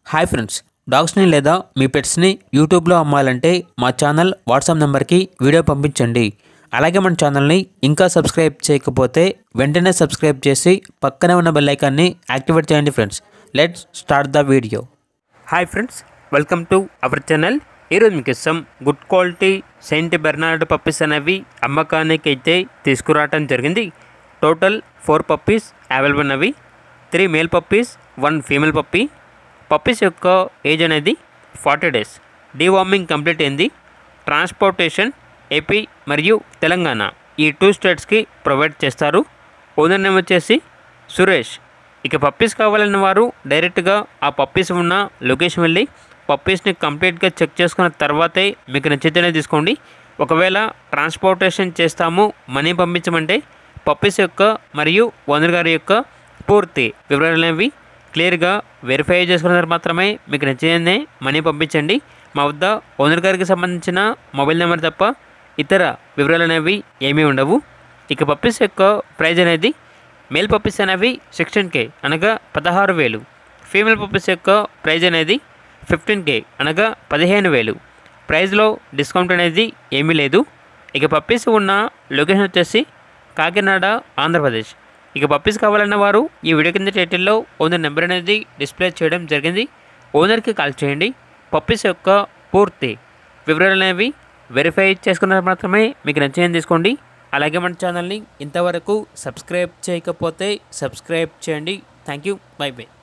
hi friends డాగ్స్ని లేదా మీ పెట్స్ని యూట్యూబ్లో అమ్మాలంటే మా ఛానల్ వాట్సాప్ నెంబర్కి వీడియో పంపించండి అలాగే మన ఛానల్ని ఇంకా సబ్స్క్రైబ్ చేయకపోతే వెంటనే సబ్స్క్రైబ్ చేసి పక్కనే ఉన్న బెల్ ఐకాన్ని యాక్టివేట్ చేయండి friends let's start the video hi friends welcome to our channel ఈరోజు మీకు ఇస్తాం good quality Saint Bernard puppies అనేవి అమ్మకానికి అయితే తీసుకురావటం జరిగింది టోటల్ ఫోర్ పప్పీస్ అవైలబుల్ ఉన్నవి three male puppies one female puppy puppies యొక్క ఏజ్ అనేది ఫార్టీ డేస్ డీవార్మింగ్ కంప్లీట్ అయింది ట్రాన్స్పోర్టేషన్ ఏపీ మరియు తెలంగాణ ఈ టూ స్టేట్స్కి ప్రొవైడ్ చేస్తారు ఓనర్ నేమ్ వచ్చేసి సురేష్ ఇక పప్పీస్ కావాలన్న వారు డైరెక్ట్గా ఆ పప్పీస్ ఉన్న లొకేషన్ వెళ్ళి పప్పీస్ని కంప్లీట్గా చెక్ చేసుకున్న తర్వాతే మీకు నచ్చితేనే తీసుకోండి ఒకవేళ ట్రాన్స్పోర్టేషన్ చేస్తాము మనీ పంపించమంటే పప్పీస్ యొక్క మరియు ఓనర్ గారి యొక్క పూర్తి వివరాలు అనేవి క్లియర్గా వెరిఫై చేసుకున్న తర్వాత మాత్రమే మీకు నచ్చిందే మనీ పంపించండి మా వద్ద ఓనర్ గారికి సంబంధించిన మొబైల్ నెంబర్ తప్ప ఇతర వివరాలు అనేవి ఏమీ ఉండవు ఇక పప్పీస్ యొక్క ప్రైజ్ అనేది మేల్ పప్పీస్ అనేవి సిక్స్టీన్ కే అనగా పదహారు వేలు ఫీమేల్ పప్పీస్ యొక్క ప్రైజ్ అనేది ఫిఫ్టీన్ కే అనగా పదిహేను వేలు ప్రైజ్లో డిస్కౌంట్ అనేది ఏమీ లేదు ఇక పప్పీస్ ఉన్న లొకేషన్ వచ్చేసి కాకినాడ ఆంధ్రప్రదేశ్ ఇక పప్పీస్ కావాలన్న వారు ఈ వీడియో కింద టైటిల్లో ఓనర్ నెంబర్ అనేది డిస్ప్లే చేయడం జరిగింది ఓనర్కి కాల్ చేయండి పప్పీస్ యొక్క పూర్తి వివరాలు అనేవి వెరిఫై చేసుకున్న మాత్రమే మీకు నచ్చింది తీసుకోండి అలాగే మన ఛానల్ని ఇంతవరకు సబ్స్క్రైబ్ చేయకపోతే సబ్స్క్రైబ్ చేయండి థ్యాంక్ యూ బై బై